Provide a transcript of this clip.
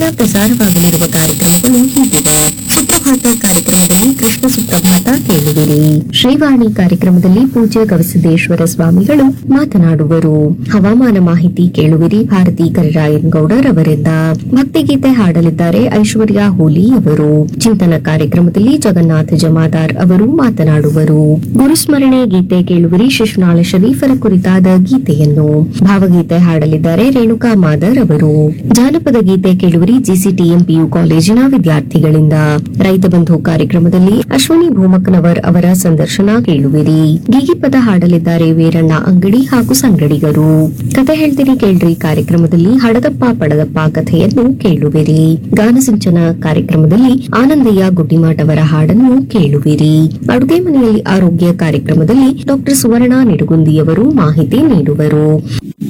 ಪ್ರಸಾರವಾಗಲಿರುವ ಕಾರ್ಯಕ್ರಮಗಳು ಹೀಗಿವೆ ಸುಪ್ರಭಾತ ಕಾರ್ಯಕ್ರಮದಲ್ಲಿ ಕೃಷ್ಣ ಸುಪ್ರಭಾತ ಕೇಳುವಿರಿ ಶ್ರೀವಾಣಿ ಕಾರ್ಯಕ್ರಮದಲ್ಲಿ ಪೂಜ್ಯ ಗವಿಸಿದ್ದೇಶ್ವರ ಸ್ವಾಮಿಗಳು ಮಾತನಾಡುವರು ಹವಾಮಾನ ಮಾಹಿತಿ ಕೇಳುವಿರಿ ಭಾರತಿ ಕರಿರಾಯನ್ ಗೌಡರ್ ಅವರಿಂದ ಭಕ್ತಿಗೀತೆ ಹಾಡಲಿದ್ದಾರೆ ಐಶ್ವರ್ಯ ಹೋಲಿ ಅವರು ಚಿಂತನ ಕಾರ್ಯಕ್ರಮದಲ್ಲಿ ಜಗನ್ನಾಥ ಜಮಾದಾರ್ ಅವರು ಮಾತನಾಡುವರು ಗುರುಸ್ಮರಣೆ ಗೀತೆ ಕೇಳುವಿರಿ ಶಿಶುನಾಳ ಶರೀಫರ ಕುರಿತಾದ ಗೀತೆಯನ್ನು ಭಾವಗೀತೆ ಹಾಡಲಿದ್ದಾರೆ ರೇಣುಕಾ ಮಾದರ್ ಅವರು ಜಾನಪದ ಗೀತೆ ಕೇಳುವಿರಿ ಜಿಸಿಟಿಎಂಪಿಯು ಕಾಲೇಜಿನ ವಿದ್ಯಾರ್ಥಿಗಳಿಂದ ರೈತ ಬಂಧು ಕಾರ್ಯಕ್ರಮದಲ್ಲಿ ಅಶ್ವಿನಿ ಭೂಮಕ್ಕನವರ್ ಅವರ ಸಂದರ್ಶನ ಕೇಳುವಿರಿ ಗೀಗಿಪದ ಹಾಡಲಿದ್ದಾರೆ ವೀರಣ್ಣ ಅಂಗಡಿ ಹಾಗೂ ಸಂಗಡಿಗರು ಕತೆ ಹೇಳ್ತೀರಿ ಕೇಳ್ರಿ ಕಾರ್ಯಕ್ರಮದಲ್ಲಿ ಹಡದಪ್ಪ ಪಡದಪ್ಪ ಕಥೆಯನ್ನು ಕೇಳುವಿರಿ ಗಾನಸಿಂಚನ ಕಾರ್ಯಕ್ರಮದಲ್ಲಿ ಆನಂದಯ್ಯ ಗುಡ್ಡಿಮಾಟ್ ಅವರ ಹಾಡನ್ನು ಕೇಳುವಿರಿ ಅಡುಗೆ ಮನೆಯಲ್ಲಿ ಆರೋಗ್ಯ ಕಾರ್ಯಕ್ರಮದಲ್ಲಿ ಡಾಕ್ಟರ್ ಸುವರ್ಣ ನಿಡುಗುಂದಿಯವರು ಮಾಹಿತಿ ನೀಡುವರು